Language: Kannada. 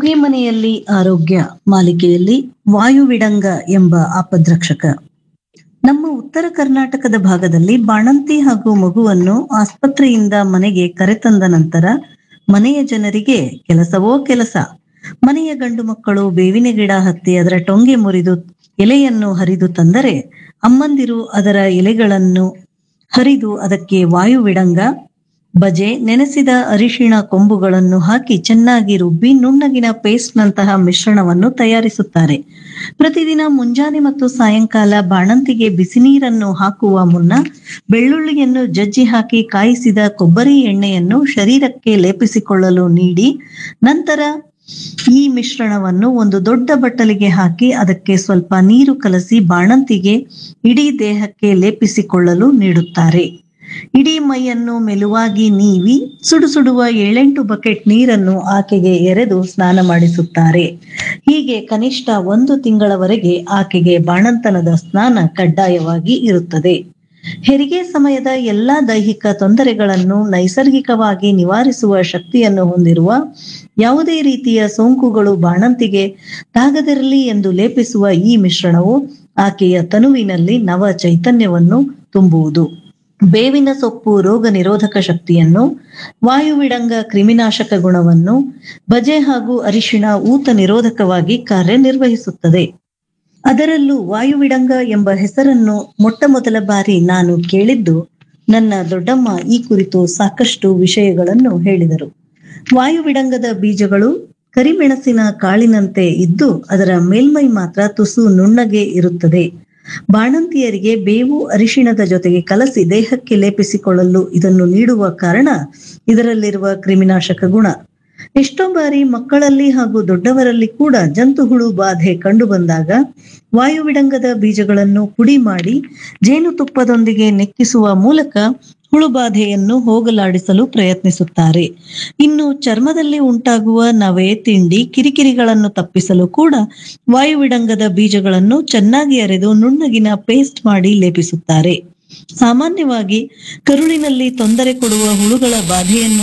ಅಡುಗೆ ಮನೆಯಲ್ಲಿ ಆರೋಗ್ಯ ಮಾಲಿಕೆಯಲ್ಲಿ ವಾಯುವಿಡಂಗ ಎಂಬ ಆಪದ್ರಕ್ಷಕ ನಮ್ಮ ಉತ್ತರ ಕರ್ನಾಟಕದ ಭಾಗದಲ್ಲಿ ಬಾಣಂತಿ ಹಾಗೂ ಮಗುವನ್ನು ಆಸ್ಪತ್ರೆಯಿಂದ ಮನೆಗೆ ಕರೆತಂದ ನಂತರ ಮನೆಯ ಜನರಿಗೆ ಕೆಲಸವೋ ಕೆಲಸ ಮನೆಯ ಗಂಡು ಮಕ್ಕಳು ಬೇವಿನ ಗಿಡ ಹತ್ತಿ ಅದರ ಟೊಂಗೆ ಮುರಿದು ಎಲೆಯನ್ನು ಹರಿದು ತಂದರೆ ಅಮ್ಮಂದಿರು ಅದರ ಎಲೆಗಳನ್ನು ಹರಿದು ಅದಕ್ಕೆ ವಾಯುವಿಡಂಗ ಬಜೆ ನೆನೆಸಿದ ಅರಿಶಿಣ ಕೊಂಬುಗಳನ್ನು ಹಾಕಿ ಚೆನ್ನಾಗಿ ರುಬ್ಬಿ ನುಣ್ಣಗಿನ ಪೇಸ್ಟ್ ನಂತಹ ಮಿಶ್ರಣವನ್ನು ತಯಾರಿಸುತ್ತಾರೆ ಪ್ರತಿದಿನ ಮುಂಜಾನೆ ಮತ್ತು ಸಾಯಂಕಾಲ ಬಾಣಂತಿಗೆ ಬಿಸಿ ನೀರನ್ನು ಹಾಕುವ ಮುನ್ನ ಬೆಳ್ಳುಳ್ಳಿಯನ್ನು ಜಜ್ಜಿ ಹಾಕಿ ಕಾಯಿಸಿದ ಕೊಬ್ಬರಿ ಎಣ್ಣೆಯನ್ನು ಶರೀರಕ್ಕೆ ಲೇಪಿಸಿಕೊಳ್ಳಲು ನೀಡಿ ನಂತರ ಈ ಮಿಶ್ರಣವನ್ನು ಒಂದು ದೊಡ್ಡ ಬಟ್ಟಲಿಗೆ ಹಾಕಿ ಅದಕ್ಕೆ ಸ್ವಲ್ಪ ನೀರು ಕಲಸಿ ಬಾಣಂತಿಗೆ ಇಡೀ ದೇಹಕ್ಕೆ ಲೇಪಿಸಿಕೊಳ್ಳಲು ನೀಡುತ್ತಾರೆ ಇಡೀ ಮೈಯನ್ನು ಮೆಲುವಾಗಿ ನೀವಿ ಸುಡು ಸುಡುವ ಏಳೆಂಟು ಬಕೆಟ್ ನೀರನ್ನು ಆಕೆಗೆ ಎರೆದು ಸ್ನಾನ ಮಾಡಿಸುತ್ತಾರೆ ಹೀಗೆ ಕನಿಷ್ಠ ಒಂದು ತಿಂಗಳವರೆಗೆ ಆಕೆಗೆ ಬಾಣಂತನದ ಸ್ನಾನ ಕಡ್ಡಾಯವಾಗಿ ಇರುತ್ತದೆ ಹೆರಿಗೆ ಸಮಯದ ಎಲ್ಲಾ ದೈಹಿಕ ತೊಂದರೆಗಳನ್ನು ನೈಸರ್ಗಿಕವಾಗಿ ನಿವಾರಿಸುವ ಶಕ್ತಿಯನ್ನು ಹೊಂದಿರುವ ಯಾವುದೇ ರೀತಿಯ ಸೋಂಕುಗಳು ಬಾಣಂತಿಗೆ ತಾಗದಿರಲಿ ಎಂದು ಲೇಪಿಸುವ ಈ ಮಿಶ್ರಣವು ಆಕೆಯ ತನುವಿನಲ್ಲಿ ನವ ಚೈತನ್ಯವನ್ನು ತುಂಬುವುದು ಬೇವಿನ ಸೊಪ್ಪು ರೋಗ ನಿರೋಧಕ ಶಕ್ತಿಯನ್ನು ವಾಯುವಿಡಂಗ ಕ್ರಿಮಿನಾಶಕ ಗುಣವನ್ನು ಬಜೆ ಹಾಗೂ ಅರಿಶಿಣ ಊತ ನಿರೋಧಕವಾಗಿ ಕಾರ್ಯನಿರ್ವಹಿಸುತ್ತದೆ ಅದರಲ್ಲೂ ವಾಯುವಿಡಂಗ ಎಂಬ ಹೆಸರನ್ನು ಮೊಟ್ಟ ಮೊದಲ ಬಾರಿ ನಾನು ಕೇಳಿದ್ದು ನನ್ನ ದೊಡ್ಡಮ್ಮ ಈ ಕುರಿತು ಸಾಕಷ್ಟು ವಿಷಯಗಳನ್ನು ಹೇಳಿದರು ವಾಯುವಿಡಂಗದ ಬೀಜಗಳು ಕರಿಮೆಣಸಿನ ಕಾಳಿನಂತೆ ಇದ್ದು ಅದರ ಮೇಲ್ಮೈ ಮಾತ್ರ ತುಸು ನುಣ್ಣಗೆ ಇರುತ್ತದೆ ಬಾಣಂತಿಯರಿಗೆ ಬೇವು ಅರಿಶಿಣದ ಜೊತೆಗೆ ಕಲಸಿ ದೇಹಕ್ಕೆ ಲೇಪಿಸಿಕೊಳ್ಳಲು ಇದನ್ನು ನೀಡುವ ಕಾರಣ ಇದರಲ್ಲಿರುವ ಕ್ರಿಮಿನಾಶಕ ಗುಣ ಎಷ್ಟೋ ಬಾರಿ ಮಕ್ಕಳಲ್ಲಿ ಹಾಗೂ ದೊಡ್ಡವರಲ್ಲಿ ಕೂಡ ಜಂತುಹುಳು ಬಾಧೆ ಕಂಡು ಬಂದಾಗ ವಾಯುವಿಡಂಗದ ಬೀಜಗಳನ್ನು ಪುಡಿ ಮಾಡಿ ಜೇನುತುಪ್ಪದೊಂದಿಗೆ ನೆಕ್ಕಿಸುವ ಮೂಲಕ ಹುಳುಬಾಧೆಯನ್ನು ಹೋಗಲಾಡಿಸಲು ಪ್ರಯತ್ನಿಸುತ್ತಾರೆ ಇನ್ನು ಚರ್ಮದಲ್ಲಿ ಉಂಟಾಗುವ ನವೆ ತಿಂಡಿ ಕಿರಿಕಿರಿಗಳನ್ನು ತಪ್ಪಿಸಲು ಕೂಡ ವಾಯುವಿಡಂಗದ ಬೀಜಗಳನ್ನು ಚೆನ್ನಾಗಿ ಅರೆದು ನುಣ್ಣಗಿನ ಪೇಸ್ಟ್ ಮಾಡಿ ಲೇಪಿಸುತ್ತಾರೆ ಸಾಮಾನ್ಯವಾಗಿ ಕರುಳಿನಲ್ಲಿ ತೊಂದರೆ ಕೊಡುವ ಹುಳುಗಳ ಬಾಧೆಯನ್ನು